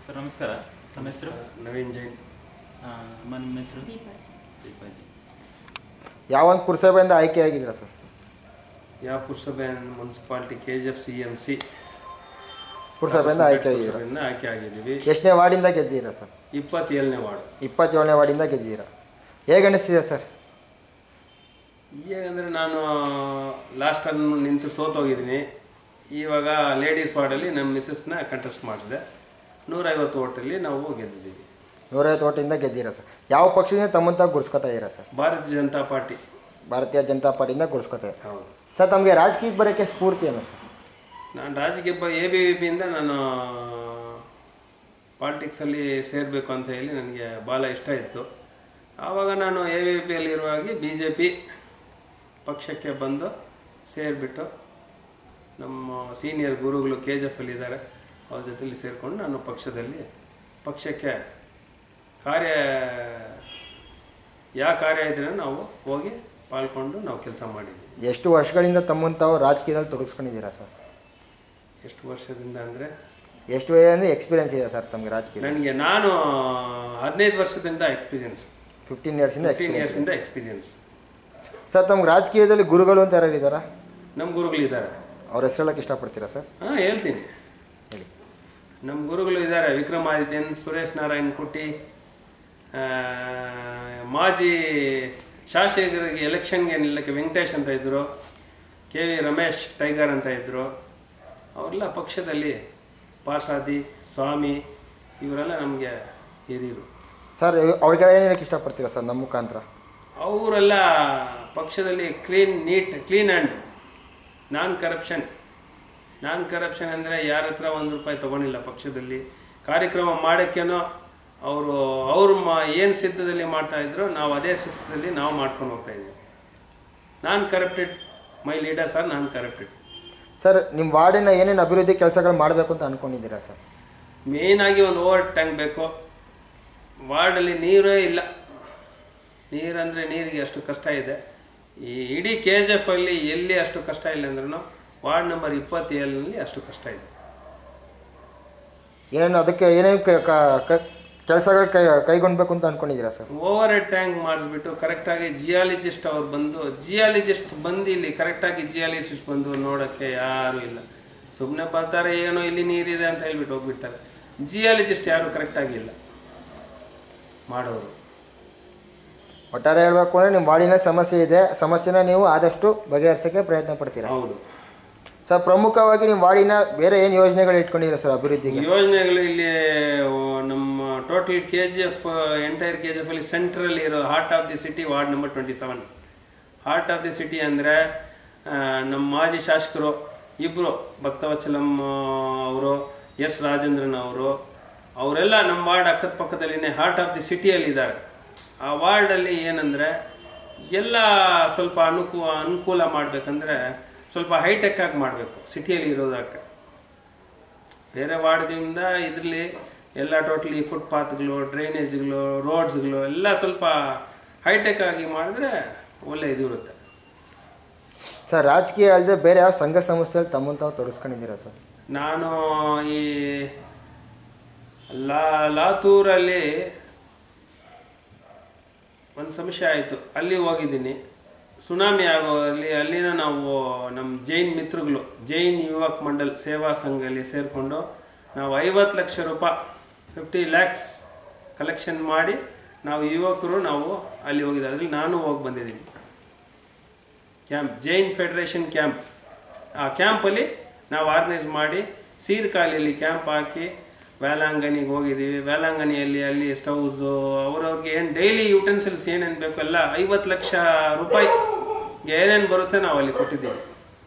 sir ನಮಸ್ಕಾರ ನಮ್ಮ ಹೆಸರು ನವೀನ್ ಜೈನ್ ಅಮ್ಮ ನಿಮ್ಮ ಹೆಸರು ದೀಪಾಜಿ ಯಾವ ಒಂದು ಪುರಸಭೆಯಿಂದ ಆಯ್ಕೆಯಾಗಿದ್ದೀರಾ ಸರ್ ಯಾವ ಪುರಸಭೆ municipality K G F C M C ಪುರಸಭೆಯಿಂದ ಆಯ್ಕೆಯಾಗಿದ್ದೀರಾ ಆಯ್ಕೆ ಆಗಿದ್ದೀವಿ ಎಷ್ಟನೇ ವಾರ್ಡಿಂದ ಗೆದ್ದಿದ್ದೀರಾ ಸರ್ ಇಪ್ಪತ್ತೇಳನೇ ವಾರ್ಡ್ ಇಪ್ಪತ್ತೇಳನೇ ವಾರ್ಡಿಂದ ಗೆದ್ದಿದ್ದೀರಾ ಹೇಗೆ ಅನಿಸ್ತಿದೆ ಸರ್ ಹೇಗಂದರೆ ನಾನು ಲಾಸ್ಟ್ ಟರ್ಮ್ ನಿಂತು ಸೋತೋಗಿದ್ದೀನಿ ಇವಾಗ ಲೇಡೀಸ್ ವಾರ್ಡಲ್ಲಿ ನಮ್ಮ ಮಿಸ್ಸಸ್ನ ಕಂಟೆಸ್ಟ್ ಮಾಡಿದೆ ನೂರೈವತ್ತು ಓಟಲ್ಲಿ ನಾವು ಗೆದ್ದಿದ್ದೀವಿ ನೂರೈವತ್ತು ಓಟಿಂದ ಗೆದ್ದಿರಾ ಸರ್ ಯಾವ ಪಕ್ಷದಿಂದ ತಮ್ಮಂತ ಗುರ್ಸ್ಕೊತಾ ಇದ್ದೀರಾ ಸರ್ ಭಾರತೀಯ ಜನತಾ ಪಾರ್ಟಿ ಭಾರತೀಯ ಜನತಾ ಪಾರ್ಟಿಯಿಂದ ಗುರ್ಸ್ಕೊತಾ ಇದ್ದೀರಾ ಹೌದು ಸರ್ ತಮಗೆ ರಾಜಕೀಯಕ್ಕೆ ಬರೋಕ್ಕೆ ಸ್ಫೂರ್ತಿ ಏನು ಸರ್ ನಾನು ರಾಜಕೀಯ ಎ ಬಿ ವಿ ಪಿಯಿಂದ ನಾನು ಪಾಲಿಟಿಕ್ಸಲ್ಲಿ ಸೇರಬೇಕು ಅಂತ ಹೇಳಿ ನನಗೆ ಭಾಳ ಇಷ್ಟ ಇತ್ತು ಆವಾಗ ನಾನು ಎ ವಿ ಪಿಯಲ್ಲಿ ಇರುವಾಗ ಬಿ ಜೆ ಪಿ ಪಕ್ಷಕ್ಕೆ ಬಂದು ಸೇರಿಬಿಟ್ಟು ನಮ್ಮ ಸೀನಿಯರ್ ಗುರುಗಳು ಕೆ ಜಿ ಎಫಲ್ಲಿ ಇದ್ದಾರೆ ಅವ್ರ ಜೊತೆಲಿ ಸೇರಿಕೊಂಡು ನಾನು ಪಕ್ಷದಲ್ಲಿ ಪಕ್ಷಕ್ಕೆ ಕಾರ್ಯ ಯಾವ ಕಾರ್ಯ ಇದ್ರೆ ನಾವು ಹೋಗಿ ಪಾಲ್ಕೊಂಡು ನಾವು ಕೆಲಸ ಮಾಡಿದ್ವಿ ಎಷ್ಟು ವರ್ಷಗಳಿಂದ ತಮ್ಮಂತಾವು ರಾಜಕೀಯದಲ್ಲಿ ತೊಡಗಿಸ್ಕೊಂಡಿದ್ದೀರಾ ಸರ್ ಎಷ್ಟು ವರ್ಷದಿಂದ ಅಂದರೆ ಎಷ್ಟು ವಯ ಅಂದರೆ ಎಕ್ಸ್ಪೀರಿಯನ್ಸ್ ಇದೆ ಸರ್ ತಮಗೆ ರಾಜಕೀಯ ನನಗೆ ನಾನು ಹದಿನೈದು ವರ್ಷದಿಂದ ಎಕ್ಸ್ಪೀರಿಯನ್ಸ್ ಫಿಫ್ಟೀನ್ ಇಯರ್ಸಿಂದ ಫಿಫ್ಟೀನ್ ಎಕ್ಸ್ಪೀರಿಯನ್ಸ್ ಇಯರ್ಸಿಂದ ಎಕ್ಸ್ಪೀರಿಯನ್ಸ್ ಸರ್ ತಮ್ಗೆ ರಾಜಕೀಯದಲ್ಲಿ ಗುರುಗಳು ಅಂತ ಯಾರು ಇದ್ದಾರಾ ನಮ್ಮ ಗುರುಗಳಿದ್ದಾರೆ ಅವ್ರ ಹೆಸರು ಹೇಳಕ್ಕೆ ಇಷ್ಟಪಡ್ತೀರಾ ಸರ್ ಹಾಂ ಹೇಳ್ತೀನಿ ಹೇಳಿ ನಮ್ಮ ಗುರುಗಳು ಇದ್ದಾರೆ ವಿಕ್ರಮಾದಿತ್ಯನ್ ಸುರೇಶ್ ನಾರಾಯಣ್ ಕುಟ್ಟಿ ಆ, ಮಾಜಿ ಶಾಸಕರಿಗೆ ಎಲೆಕ್ಷನ್ಗೆ ನಿಲ್ಲಕ್ಕೆ ವೆಂಕಟೇಶ್ ಅಂತ ಇದ್ದರು ಕೆ ವಿ ರಮೇಶ್ ಟೈಗರ್ ಅಂತ ಇದ್ದರು ಅವರೆಲ್ಲ ಪಕ್ಷದಲ್ಲಿ ಪಾರ್ಸಾದಿ ಸ್ವಾಮಿ ಇವರೆಲ್ಲ ನಮಗೆ ಹಿರಿಯರು ಸರ್ ಅವ್ರಿಗೆ ಏನು ಹೇಳಕ್ಕೆ ಇಷ್ಟಪಡ್ತೀರಾ ಸರ್ ನಮ್ಮ ಮುಖಾಂತರ ಅವರೆಲ್ಲ ಪಕ್ಷದಲ್ಲಿ clean neat clean and non corruption non corruption ಅಂದರೆ ಯಾರ ಹತ್ರ ಒಂದು ರೂಪಾಯಿ ತೊಗೊಂಡಿಲ್ಲ ಪಕ್ಷದಲ್ಲಿ ಕಾರ್ಯಕ್ರಮ ಮಾಡೋಕ್ಕೇನೋ ಅವರು ಅವರು ಮಾ ಏನು ಸಿದ್ಧದಲ್ಲಿ ಮಾಡ್ತಾ ಇದ್ರು ನಾವು ಅದೇ ಶಿಸ್ತದಲ್ಲಿ ನಾವು ಮಾಡ್ಕೊಂಡು ಹೋಗ್ತಾ ಇದ್ದೀವಿ non corrupted my leaders are non corrupted sir ನಿಮ್ಮ ವಾರ್ಡಿನ ಏನೇನು ಅಭಿವೃದ್ಧಿ ಕೆಲಸಗಳು ಮಾಡಬೇಕು ಅಂತ ಅನ್ಕೊಂಡಿದ್ದೀರಾ ಸರ್ ಮೇಯ್ನಾಗಿ ಒಂದು ಓವರ್ ಟ್ಯಾಂಕ್ ಬೇಕು ವಾರ್ಡಲ್ಲಿ ನೀರೇ ಇಲ್ಲ ನೀರಂದರೆ ನೀರಿಗೆ ಅಷ್ಟು ಕಷ್ಟ ಇದೆ ಈ ಇಡೀ ಕೆ ಜಿ ಎಫ್ ಅಲ್ಲಿ ಎಲ್ಲಿ ಅಷ್ಟು ಕಷ್ಟ ಇಲ್ಲ ಅಂದ್ರೂ ವಾರ್ಡ್ ನಂಬರ್ ಇಪ್ಪತ್ತೇಳರಲ್ಲಿ ಅಷ್ಟು ಕಷ್ಟ ಇದೆ ಏನೇನು ಅದಕ್ಕೆ ಏನೇನು ಕೆಲಸಗಳು ಕೈ ಕೈಗೊಳ್ಬೇಕು ಅಂತ ಅನ್ಕೊಂಡಿದ್ದೀರಾ ಸರ್ ಓವರ್ ಹೆಡ್ ಟ್ಯಾಂಕ್ ಮಾಡಿಸ್ಬಿಟ್ಟು ಕರೆಕ್ಟಾಗಿ ಜಿಯಾಲಜಿಸ್ಟ್ ಅವ್ರು ಬಂದು ಜಿಯಾಲಜಿಸ್ಟ್ ಬಂದು ಇಲ್ಲಿ ಕರೆಕ್ಟಾಗಿ ಜಿಯಾಲಜಿಸ್ಟ್ ಬಂದು ನೋಡೋಕ್ಕೆ ಯಾರೂ ಇಲ್ಲ ಸುಮ್ಮನೆ ಬರ್ತಾರೆ ಏನೋ ಇಲ್ಲಿ ನೀರಿದೆ ಅಂತ ಹೇಳ್ಬಿಟ್ಟು ಹೋಗ್ಬಿಡ್ತಾರೆ ಜಿಯಾಲಜಿಸ್ಟ್ ಯಾರು ಕರೆಕ್ಟಾಗಿ ಇಲ್ಲ ಮಾಡೋರು ಒಟ್ಟಾರೆ ಹೇಳಬೇಕು ಅಂದರೆ ನಿಮ್ಮ ವಾರ್ಡಿನ ಸಮಸ್ಯೆ ಇದೆ ಸಮಸ್ಯೆನ ನೀವು ಆದಷ್ಟು ಬಗೆಹರಿಸೋಕ್ಕೆ ಪ್ರಯತ್ನ ಪಡ್ತೀರಾ ಹೌದು ಸರ್ ಪ್ರಮುಖವಾಗಿ ನಿಮ್ಮ ವಾರ್ಡಿನ ಬೇರೆ ಏನು ಯೋಜನೆಗಳು ಇಟ್ಕೊಂಡಿದ್ದೀರಾ ಸರ್ ಅಭಿವೃದ್ಧಿಗೆ ಯೋಜನೆಗಳು ಇಲ್ಲಿ ಓ, ನಮ್ಮ total K G F entire K G F ಅಲ್ಲಿ ಸೆಂಟ್ರಲ್ಲಿ ಇರೋ heart of the city ward number twenty seven heart of the city ಅಂದರೆ ನಮ್ಮ ಮಾಜಿ ಶಾಸಕರು ಇಬ್ಬರು ಭಕ್ತವಚಲಂ ಅವರು ಎಸ್ ರಾಜೇಂದ್ರನ್ ಅವರು ಅವರೆಲ್ಲ ನಮ್ಮ ವಾರ್ಡ್ ಅಕ್ಕದ ಪಕ್ಕದಲ್ಲಿನೇ ಹಾರ್ಟ್ ಆಫ್ ದಿ ಸಿಟಿಯಲ್ಲಿ ಇದ್ದಾರೆ ಆ ವಾರ್ಡಲ್ಲಿ ಏನಂದರೆ ಎಲ್ಲ ಸ್ವಲ್ಪ ಅನುಕೂ ಅನುಕೂಲ ಮಾಡಬೇಕಂದ್ರೆ ಸ್ವಲ್ಪ ಹೈಟೆಕ್ ಆಗಿ ಮಾಡಬೇಕು ಸಿಟಿಯಲ್ಲಿ ಇರೋದಕ್ಕೆ ಬೇರೆ ವಾರ್ಡ್ಗಳಿಂದ ಇದರಲ್ಲಿ ಎಲ್ಲ ಟೋಟಲಿ ಫುಟ್ಪಾತ್ಗಳು ಡ್ರೈನೇಜ್ಗಳು ರೋಡ್ಸ್ಗಳು ಎಲ್ಲ ಸ್ವಲ್ಪ ಹೈಟೆಕ್ ಆಗಿ ಮಾಡಿದ್ರೆ ಒಳ್ಳೆ ಇದಿರುತ್ತೆ ಸರ್ ರಾಜಕೀಯ ಅಲ್ಲದೆ ಬೇರೆ ಯಾವ ಸಂಘ ಸಂಸ್ಥೆಯಲ್ಲಿ ತಮ್ಮನ್ನು ತಾವು ತೊಡಗಿಸ್ಕೊಂಡಿದ್ದೀರಾ ಸರ್ ನಾನು ಈ ಲಾ ಲಾತೂರಲ್ಲಿ ಒಂದು ಸಮಸ್ಯೆ ಆಯಿತು ಅಲ್ಲಿ ಹೋಗಿದ್ದೀನಿ ಸುನಾಮಿ ಆಗೋಲ್ಲಿ ಅಲ್ಲಿನ ನಾವು ನಮ್ಮ ಜೈನ್ ಮಿತ್ರಗಳು ಜೈನ್ ಯುವಕ್ ಮಂಡಲ್ ಸೇವಾ ಸಂಘದಲ್ಲಿ ಸೇರಿಕೊಂಡು ನಾವು ಐವತ್ತು ಲಕ್ಷ ರೂಪಾಯಿ ಫಿಫ್ಟಿ ಲ್ಯಾಕ್ಸ್ ಕಲೆಕ್ಷನ್ ಮಾಡಿ ನಾವು ಯುವಕರು ನಾವು ಅಲ್ಲಿ ಹೋಗಿದ್ದೆ ಅದ್ರಲ್ಲಿ ನಾನು ಹೋಗಿ ಬಂದಿದ್ದೀನಿ ಕ್ಯಾಂಪ್ ಜೈನ್ ಫೆಡರೇಷನ್ ಕ್ಯಾಂಪ್ ಆ ಕ್ಯಾಂಪಲ್ಲಿ ನಾವು ಆರ್ಗನೈಸ್ ಮಾಡಿ ಸೀರ್ಕಾಲಿಯಲ್ಲಿ ಕ್ಯಾಂಪ್ ಹಾಕಿ ವೇಲಾಂಗಣಿಗೆ ಹೋಗಿದ್ದೀವಿ ವೇಲಾಂಗಣಿಯಲ್ಲಿ ಅಲ್ಲಿ ಸ್ಟೌಸು ಅವ್ರವ್ರಿಗೆ ಏನು ಡೈಲಿ ಯೂಟೆನ್ಸಿಲ್ಸ್ ಏನೇನು ಬೇಕು ಎಲ್ಲ ಐವತ್ತು ಲಕ್ಷ ರೂಪಾಯಿ ಏನೇನು ಬರುತ್ತೆ ನಾವು ಅಲ್ಲಿ ಕೊಟ್ಟಿದ್ದೀವಿ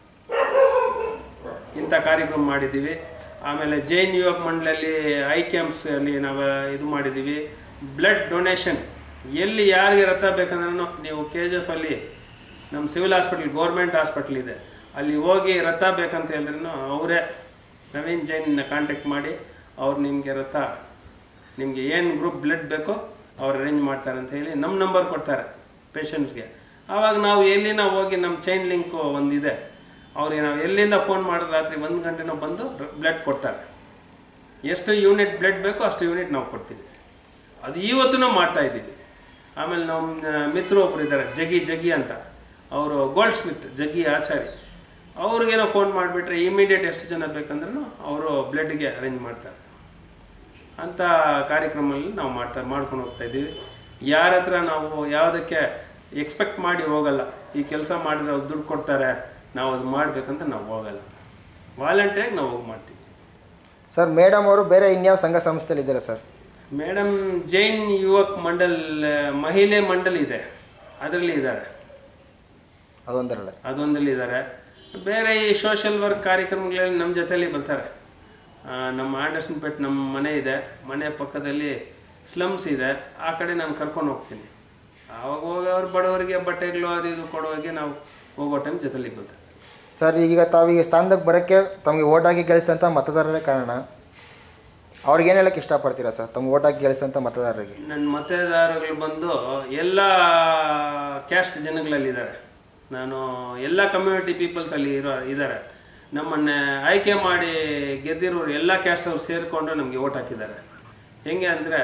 ಇಂಥ ಕಾರ್ಯಕ್ರಮ ಮಾಡಿದ್ದೀವಿ ಆಮೇಲೆ ಜೈನ್ ಯುವಕ್ ಮಂಡಲಲ್ಲಿ ಐ ಕ್ಯಾಂಪ್ಸ್ ಅಲ್ಲಿ ನಾವು ಇದು ಮಾಡಿದ್ದೀವಿ ಬ್ಲಡ್ ಡೊನೇಷನ್ ಎಲ್ಲಿ ಯಾರಿಗೆ ರಕ್ತ ಬೇಕಂದ್ರೂ ನೀವು ಕೆ ಜಿ ಎಫ್ ಅಲ್ಲಿ ನಮ್ಮ ಸಿವಿಲ್ ಹಾಸ್ಪಿಟ್ಲ್ ಗೌರ್ಮೆಂಟ್ ಹಾಸ್ಪಿಟ್ಲ್ ಇದೆ ಅಲ್ಲಿ ಹೋಗಿ ರಕ್ತ ಬೇಕಂತ ಹೇಳಿದ್ರೂ ಅವರೇ ನವೀನ್ ಜೈನ್ನ ಕಾಂಟ್ಯಾಕ್ಟ್ ಮಾಡಿ ಅವ್ರು ನಿಮಗೆ ರಕ್ತ ನಿಮಗೆ ಏನು ಗ್ರೂಪ್ ಬ್ಲಡ್ ಬೇಕೋ ಅವ್ರು ಅರೇಂಜ್ ಮಾಡ್ತಾರೆ ಅಂತ ಹೇಳಿ ನಮ್ಮ ನಂಬರ್ ಕೊಡ್ತಾರೆ ಪೇಷಂಟ್ಸ್ಗೆ ಆವಾಗ ನಾವು ಎಲ್ಲಿನ ಹೋಗಿ ನಮ್ಮ ಚೈನ್ ಲಿಂಕು ಒಂದಿದೆ ಅವ್ರಿಗೆ ನಾವು ಎಲ್ಲಿಂದ ಫೋನ್ ಮಾಡಿದ್ರೆ ರಾತ್ರಿ ಒಂದು ಗಂಟೆನೋ ಬಂದು ಬ್ಲಡ್ ಕೊಡ್ತಾರೆ ಎಷ್ಟು ಯೂನಿಟ್ ಬ್ಲಡ್ ಬೇಕೋ ಅಷ್ಟು ಯೂನಿಟ್ ನಾವು ಕೊಡ್ತೀವಿ ಅದು ಇವತ್ತು ನಾವು ಮಾಡ್ತಾ ಇದ್ದೀವಿ ಆಮೇಲೆ ನಮ್ಮ ಮಿತ್ರರು ಒಬ್ರು ಇದ್ದಾರೆ ಜಗಿ ಜಗಿ ಅಂತ ಅವರು ಗೋಲ್ಡ್ ಸ್ಮಿತ್ ಜಗ್ಗಿ ಆಚಾರಿ ಅವ್ರಿಗೇನೋ ಫೋನ್ ಮಾಡಿಬಿಟ್ರೆ ಇಮಿಡಿಯೇಟ್ ಎಷ್ಟು ಜನ ಬೇಕಂದ್ರೂ ಅವರು ಬ್ಲಡ್ಗೆ ಅರೇಂಜ್ ಮಾಡ್ತಾರೆ ಅಂಥ ಕಾರ್ಯಕ್ರಮದಲ್ಲಿ ನಾವು ಮಾಡ್ತಾ ಮಾಡ್ಕೊಂಡು ಹೋಗ್ತಾ ಇದ್ದೀವಿ ಯಾರ ಹತ್ರ ನಾವು ಯಾವುದಕ್ಕೆ ಎಕ್ಸ್ಪೆಕ್ಟ್ ಮಾಡಿ ಹೋಗಲ್ಲ ಈ ಕೆಲಸ ಮಾಡಿದ್ರೆ ಅವ್ರು ದುಡ್ಡು ಕೊಡ್ತಾರೆ ನಾವು ಅದು ಮಾಡಬೇಕಂತ ನಾವು ಹೋಗಲ್ಲ ವಾಲಂಟಿಯಾಗಿ ನಾವು ಹೋಗಿ ಮಾಡ್ತೀವಿ ಸರ್ ಮೇಡಮ್ ಅವರು ಬೇರೆ ಇನ್ಯಾವ ಸಂಘ ಸಂಸ್ಥೆಯಲ್ಲಿ ಇದ್ದಾರೆ ಸರ್ ಮೇಡಮ್ ಜೈನ್ ಯುವಕ್ ಮಂಡಲ್ ಮಹಿಳೆ ಮಂಡಲ್ ಇದೆ ಅದರಲ್ಲಿ ಇದ್ದಾರೆ ಅದೊಂದರಲ್ಲ ಅದೊಂದಲ್ಲಿ ಇದ್ದಾರೆ ಬೇರೆ ಈ ಸೋಷಿಯಲ್ ವರ್ಕ್ ಕಾರ್ಯಕ್ರಮಗಳಲ್ಲಿ ನಮ್ಮ ಜೊತೆಲಿ ಬರ್ತಾರೆ ಆ, ನಮ್ಮ ಆಂಡರ್ಸನ್ ಪೇಟ್ ನಮ್ಮ ಮನೆ ಇದೆ ಮನೆ ಪಕ್ಕದಲ್ಲಿ ಸ್ಲಮ್ಸ್ ಇದೆ ಆ ಕಡೆ ನಾನು ಕರ್ಕೊಂಡು ಹೋಗ್ತೀನಿ ಆವಾಗ ಹೋಗಿ ಅವ್ರು ಬಡವರಿಗೆ ಬಟ್ಟೆಗಳು ಅದು ಇದು ಕೊಡುವಾಗೆ ನಾವು ಹೋಗೋ ಟೈಮ್ ಜೊತೆಲಿ ಬರ್ತಾರೆ ಸರ್ ಈಗ ತಾವು ಈ ಸ್ಥಾನದಾಗ ಬರೋಕ್ಕೆ ತಮಗೆ ಓಟ್ ಹಾಕಿ ಗೆಲ್ಲಿಸಿದಂಥ ಮತದಾರರೇ ಕಾರಣ ಅವ್ರಿಗೆ ಏನು ಹೇಳಕ್ಕೆ ಇಷ್ಟಪಡ್ತೀರಾ ಸರ್ ತಮ್ಮ ಓಟ್ ಹಾಕಿ ಗೆಲ್ಲಿಸಿದಂಥ ಮತದಾರರಿಗೆ ನನ್ನ ಮತದಾರಗಳು ಬಂದು ಎಲ್ಲ ಕ್ಯಾಸ್ಟ್ ಜನಗಳಲ್ಲಿದ್ದಾರೆ ನಾನು ಎಲ್ಲ ಕಮ್ಯುನಿಟಿ ಪೀಪಲ್ಸ್ ಅಲ್ಲಿ ಇರೋ ಇದ್ದಾರೆ ನಮ್ಮನ್ನ ಆಯ್ಕೆ ಮಾಡಿ ಗೆದ್ದಿರೋರು ಎಲ್ಲ ಕ್ಯಾಸ್ಟ್ ಅವ್ರು ಸೇರಿಕೊಂಡು ನಮಗೆ ಓಟ್ ಹಾಕಿದ್ದಾರೆ ಹೆಂಗೆ ಅಂದರೆ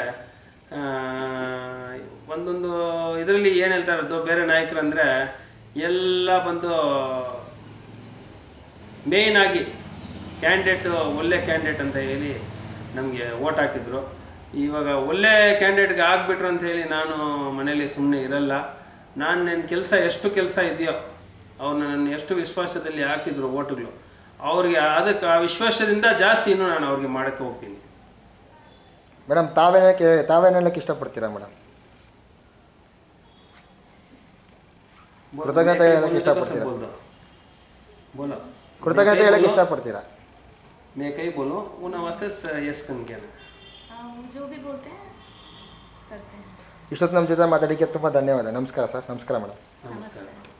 ಒಂದೊಂದು ಇದರಲ್ಲಿ ಏನು ಹೇಳ್ತಾರೆ ದೊ- ಬೇರೆ ನಾಯಕರು ಅಂದರೆ ಎಲ್ಲ ಬಂದು ಮೇಯ್ನ್ ಆಗಿ ಕ್ಯಾಂಡಿಡೇಟ್ ಒಳ್ಳೆ ಕ್ಯಾಂಡಿಡೇಟ್ ಅಂತ ಹೇಳಿ ನಮಗೆ ಓಟ್ ಹಾಕಿದ್ರು ಇವಾಗ ಒಳ್ಳೆ ಕ್ಯಾಂಡಿಡೇಟ್ಗೆ ಆಗ್ಬಿಟ್ರು ಅಂತ ಹೇಳಿ ನಾನು ಮನೇಲಿ ಸುಮ್ಮನೆ ಇರಲ್ಲ ನಾನು ನನ್ನ ಕೆಲಸ ಎಷ್ಟು ಕೆಲಸ ಇದೆಯೋ ಅವ್ರನ್ನ ನನ್ನ ಎಷ್ಟು ವಿಶ್ವಾಸದಲ್ಲಿ ಹಾಕಿದ್ರು ಓಟುಗಳು ಅವ್ರಿಗೆ ಅದಕ್ಕೆ ಆ ವಿಶ್ವಾಸದಿಂದ ಜಾಸ್ತಿ ಇನ್ನೂ ನಾನು ಅವ್ರಿಗೆ ಮಾಡೋಕ್ಕೆ ಹೋಗ್ತೀನಿ ಮೇಡಮ್ ತಾವೇನಕ್ಕೆ ತಾವೇನು ಹೇಳಕ್ಕೆ ಇಷ್ಟಪಡ್ತೀರಾ ಮೇಡಮ್ ಕೃತಜ್ಞತೆ ಹೇಳಕ್ಕೆ ಇಷ್ಟಪಡ್ತೀರಾ बोल दो बोलो ಕೃತಜ್ಞತೆ ಹೇಳಕ್ಕೆ ಇಷ್ಟಪಡ್ತೀರಾ मैं कहीं बोलूँ उन वास्ते यस कन क्या आ, वो जो भी बोलते हैं करते हैं ಇಷ್ಟೊತ್ತು ನಮ್ಮ ಜೊತೆ ಮಾತಾಡೋಕ್ಕೆ ತುಂಬ ಧನ್ಯವಾದ ನಮಸ್ಕಾರ ಸರ್ ನಮಸ್ಕಾರ ಮೇಡಮ್ ನಮಸ್ಕಾರ नमस्कार